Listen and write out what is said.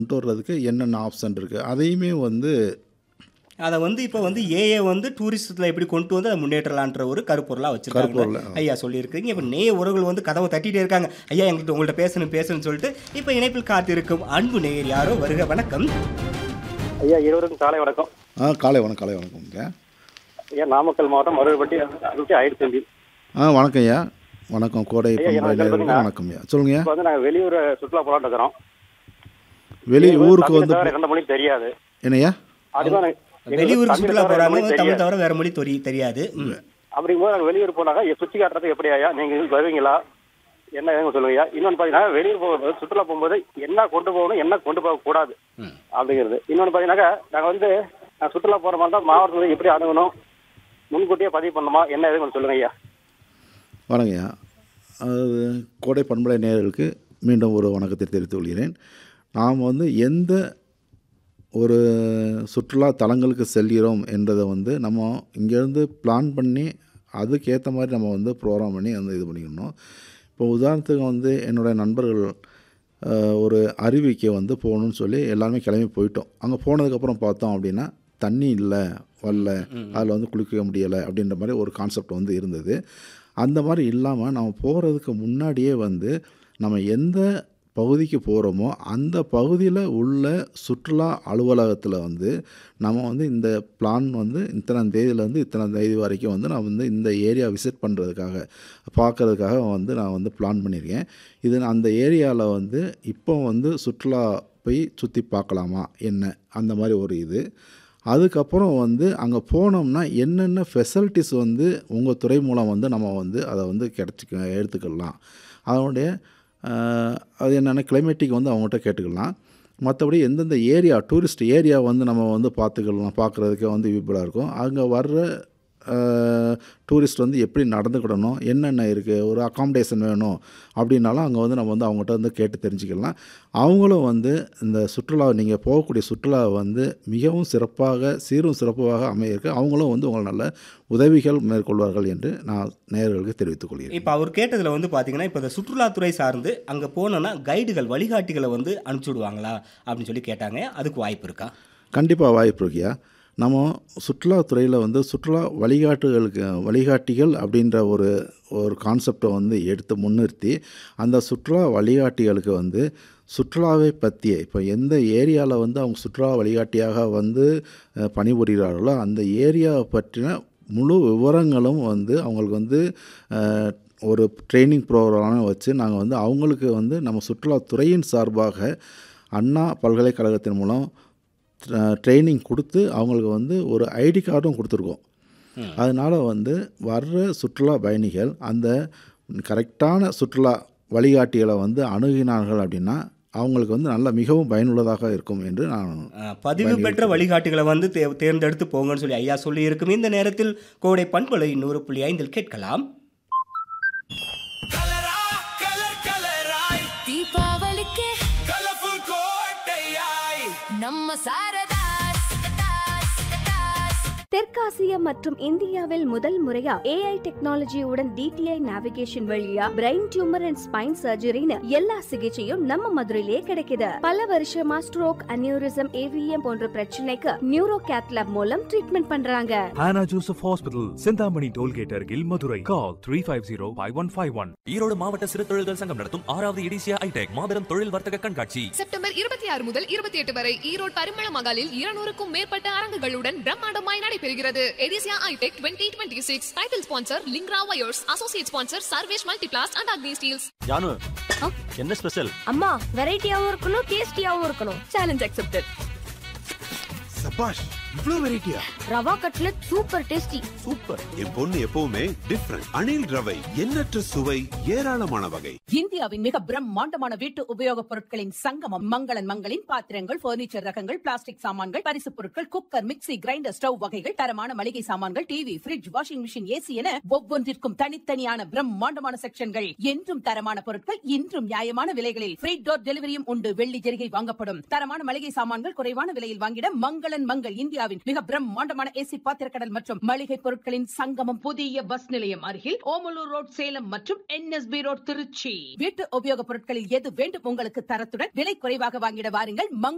கொண்டு வர்றதுக்கு என்னென்ன ஆப்ஷன் இருக்குது அதையுமே வந்து அதை வந்து இப்போ வந்து ஏஏ வந்து டூரிஸ்ட்டில் எப்படி கொண்டு வந்து அதை முன்னேற்றலான்ற ஒரு கருப்பொருளாக வச்சிருக்காங்க கருப்பொருளா, ஆ. ஐயா சொல்லியிருக்கீங்க இப்போ நேய உறவுகள் வந்து கதவை தட்டிட்டே இருக்காங்க ஐயா எங்கள்கிட்ட உங்கள்கிட்ட பேசணும் பேசணும்னு சொல்லிட்டு இப்போ இணைப்பில் காத்திருக்கும் அன்பு நேயர் யாரோ வருக வணக்கம் ஐயா இருவருக்கும் காலை வணக்கம் ஆ காலை வணக்கம் காலை வணக்கம்ங்க ஐயா நாமக்கல் மாவட்டம் மருவப்பட்டி அறுபத்தி ஆயிரத்தி தம்பி ஆ வணக்கம் ஐயா வணக்கம் கோடை ஐயா, பண்பலை எனக்கு நேயர்களுக்கு சொல்லுங்க. வணக்கம் ஐயா சொல்லுங்க இப்போ வந்து நாங்கள் வெளியூர் சுற்றுலா போலான்னு இருக்கிறோம் வெளி எங்களுக்கு ஊருக்கு தமிழ் வந்து தவிர ரெண்டு மொழி தெரியாது என்னய்யா அதுதான் எனக்கு- எங்களுக்கு வெளியூருக்கு தமிழ் சுற்றுலா தவிர ரெண்டு போகிறாங்க மொழி தமிழ் தெரியாது. தவிர வேற மொழி தொரி தெரியாது ம். அப்படிங்கும்போது நாங்கள் வெளியூர் போனாக்கா எ- சுற்றி காட்டுறதுக்கு எப்படி ஐயா நீங்கள் வருவீங்களா என்ன ஏதுன்னு சொல்லுங்க இன்னொன்று பார்த்தீங்கன்னா வெளியூர் போகும்போது சுற்றுலா போகும்போது என்ன கொண்டு போகணும் என்ன கொண்டு போக கூடாது ம். அப்படிங்கிறது இன்னொன்று பார்த்தீங்கன்னாக்கா நாங்கள் வந்து நான் சுற்றுலா போகிற மாதிரி தான் மாவட்டத்தில் எப்படி அணுகணும் முன்கூட்டியே பதிவு பண்ணணுமா என்ன ஏதுன்னு கொஞ்சம் சொல்லுங்க ஐயா வணக்கம் ஐயா அதாவது கோடை பண்பலை நேயர்களுக்கு மீண்டும் ஒரு வணக்கத்தை தெரிவித்துக் கொள்கிறேன் நாம் வந்து எந்த ஒரு சுற்றுலா தலங்களுக்கு செல்கிறோம் என்றதை வந்து நம்ம இங்கேருந்து பிளான் பண்ணி அதுக்கேற்ற மாதிரி நம்ம வந்து ப்ரோக்ராம் பண்ணி அந்த இது பண்ணிக்கணும் இப்போ உதாரணத்துக்கு வந்து என்னுடைய நண்பர்கள் அஹ், ஒரு அருவிக்கு வந்து போகணும்னு சொல்லி எல்லாருமே கிளம்பி போயிட்டோம் அங்கே போனதுக்கப்புறம் பார்த்தோம் அப்படின்னா தண்ணி இல்லை வரல அதில் வந்து குளிக்க முடியலை அப்படின்ற மாதிரி ஒரு கான்செப்ட் வந்து இருந்தது அந்த மாதிரி இல்லாமல் நம்ம போகிறதுக்கு முன்னாடியே வந்து நம்ம எந்த பகுதிக்கு போகிறோமோ அந்த பகுதியில் உள்ள சுற்றுலா அலுவலகத்தில் வந்து நம்ம வந்து இந்த பிளான் வந்து இத்தனை தேதியிலேருந்து இத்தனை தேதி வரைக்கும் வந்து நான் வந்து இந்த ஏரியா விசிட் பண்ணுறதுக்காக பார்க்கறதுக்காக வந்து நான் வந்து பிளான் பண்ணியிருக்கேன் இது நான் அந்த ஏரியாவில் வந்து இப்போ வந்து சுற்றுலா போய் சுற்றி பார்க்கலாமா என்ன அந்த மாதிரி ஒரு இது அதுக்கப்புறம் வந்து அங்கே போனோம்னா என்னென்ன ஃபெசிலிட்டிஸ் வந்து உங்கள் துறை மூலம் வந்து நம்ம வந்து அதை வந்து கிடச்சிக்க எடுத்துக்கலாம் அதனுடைய ஆஹ், அது என்னென்ன கிளைமேட்டிக் வந்து அவங்ககிட்ட கேட்டுக்கலாம் மற்றபடி எந்தெந்த ஏரியா டூரிஸ்ட் ஏரியா வந்து நம்ம வந்து பார்த்துக்கலாம் பார்க்குறதுக்கே வந்து யூஸ்ஃபுல்லாக இருக்கும் அங்கே வர்ற டூரிஸ்ட் வந்து எப்படி நடந்துக்கிடணும் என்னென்ன இருக்குது ஒரு அகாமடேஷன் வேணும் அப்படின்னாலும் அங்கே வந்து நம்ம வந்து அவங்ககிட்ட வந்து கேட்டு தெரிஞ்சுக்கலாம் அவங்களும் வந்து இந்த சுற்றுலா நீங்கள் போகக்கூடிய சுற்றுலா வந்து மிகவும் சிறப்பாக சீரும் சிறப்பாக அமையிருக்கு அவங்களும் வந்து உங்களை நல்ல உதவிகள் மேற்கொள்வார்கள் என்று நான் நேயர்களுக்கு தெரிவித்துக் கொள்கிறேன் இப்போ அவர் கேட்டதில் வந்து பார்த்தீங்கன்னா இப்போ இந்த சுற்றுலாத்துறை சார்ந்து அங்கே போனோன்னா கைடுகள் வழிகாட்டிகளை வந்து அனுப்பிச்சி விடுவாங்களா அப்படின்னு சொல்லி கேட்டாங்க அதுக்கு வாய்ப்பு இருக்கா கண்டிப்பாக வாய்ப்பு இருக்கியா நம்ம சுற்றுலாத்துறையில் வந்து சுற்றுலா வழிகாட்டுகளுக்கு வழிகாட்டிகள் அப்படின்ற ஒரு ஒரு கான்செப்டை வந்து எடுத்து முன்னிறுத்தி அந்த சுற்றுலா வழிகாட்டிகளுக்கு வந்து சுற்றுலாவை பற்றிய இப்போ எந்த ஏரியாவில் வந்து அவங்க சுற்றுலா வழிகாட்டியாக வந்து அஹ், பணிபுரிகிறார்களோ அந்த ஏரியாவை பற்றின முழு விவரங்களும் வந்து அவங்களுக்கு வந்து அஹ், ஒரு ட்ரைனிங் ப்ரோக்ராம் வச்சு நாங்கள் வந்து அவங்களுக்கு வந்து நம்ம சுற்றுலாத்துறையின் சார்பாக அண்ணா பல்கலைக்கழகத்தின் மூலம் ட்ரைனிங் கொடுத்து அவங்களுக்கு வந்து ஒரு ஐடி கார்டும் கொடுத்துருக்கோம் அதனால் வந்து வர்ற சுற்றுலா பயணிகள் அந்த கரெக்டான சுற்றுலா வழிகாட்டிகளை வந்து அணுகினார்கள் அப்படின்னா அவங்களுக்கு வந்து நல்ல மிகவும் பயனுள்ளதாக இருக்கும் என்று நான் அஹ், பதிவு பெற்ற வழிகாட்டிகளை வந்து தே தேர்ந்தெடுத்து போங்கன்னு சொல்லி ஐயா சொல்லி இருக்கும் இந்த நேரத்தில் கோடை பண்பலை நூறு புள்ளி ஐந்தில் கேட்கலாம் கலரா கலர் கலராய் தீபாவளிக்கு கலர்ஃபுல் கோட்டையாய் நம்ம சாரதாஸ் தெற்காசியா மற்றும் இந்தியாவில் முதல் முறையா ஏஐ டெக்னாலஜியுடன் டிடிஐ நேவிகேஷன் வழியா பிரெயின் டியூமர் அண்ட் ஸ்பைன் சர்ஜரின்னு எல்லா சிகிச்சையும் நம்ம மதுரையிலே கிடைக்குது பல வருஷமா ஸ்ட்ரோக் அனியூரிசம் ஏவிஎம் போன்ற பிரச்சனைக்கு நியூரோ கேத்லாப் மூலம் ட்ரீட்மெண்ட் பண்றாங்க Hannah Joseph Hospital, Sindhamani Tollgate Argil, Madurai. Call 350-5151. Erode மாவட்ட சிறு தொழில்கள் சங்கம் நடத்தும் ஆறாவது இடிசியா ஐடெக் மாபெரும் தொழில் வர்த்தக கண்காட்சி செப்டம்பர் இருபத்தி ஆறு முதல் இருபத்தி எட்டு வரை ஈரோடு பரிமள மகாலில் இருநூறுக்கும் மேற்பட்ட அரங்குகளுடன் பிரம்மாண்டமாய் நடைபெறுகிறது Edissia Itech twenty twenty six title sponsor Lingra wires associate sponsor Sarvesh multiplast and Agni steels Janu என்ன ஸ்பெஷல் அம்மா வெரைட்டியாவும் இருக்கணும் டேஸ்டியாவும் இருக்கணும் சேலஞ்ச் அக்செப்டட் சபாஷ் இவ்ளோ வெரைட்டியா rava cutlet super tasty super என் பொண்ணு எப்பவுமே டிஃப்ரெண்ட் அணில் ரவை எண்ணற்ற சுவை ஏராளமான வகை இந்தியாவின் மிக பிரம்மாண்டமான வீட்டு உபயோகப் பொருட்களின் சங்கமம் மங்களன் மங்களின் பாத்திரங்கள் பர்னிச்சர் ரகங்கள் பிளாஸ்டிக் சாமான்கள் பரிசுப் பொருட்கள் குக்கர் மிக்ஸி கிரைண்டர் ஸ்டவ் வகைகள் தரமான மளிகை சாமான்கள் TV fridge washing machine AC என ஒவ்வொன்றிற்கும் தனித்தனியான பிரம்மாண்டமான செக்ஷன்கள் என்றும் தரமான பொருட்கள் இன்றும் நியாயமான விலைகளில் ஃப்ரீ டோர் டெலிவரியும் உண்டு வெள்ளி ஜெரிகை வாங்கப்படும் தரமான மளிகை சாமான்கள் குறைவான விலையில் வாங்கிட மங்களன் மங்கள் இந்தியாவின் மிக பிரம்மாண்டமான ஏசி பாத்திரக்கடல் மற்றும் மளிகை பொருட்களின் சங்கமம் புதிய பஸ் நிலையம் அருகில் ஓமலூர் ரோட் சேலம் மற்றும் என்எஸ்பி ரோட் திருச்சி வீட்டு உபயோகப் பொருட்களில் எது வேண்டும் உங்களுக்கு தரத்துடன் விலை குறைவாக வாங்கிட வாருங்கள் மங்கள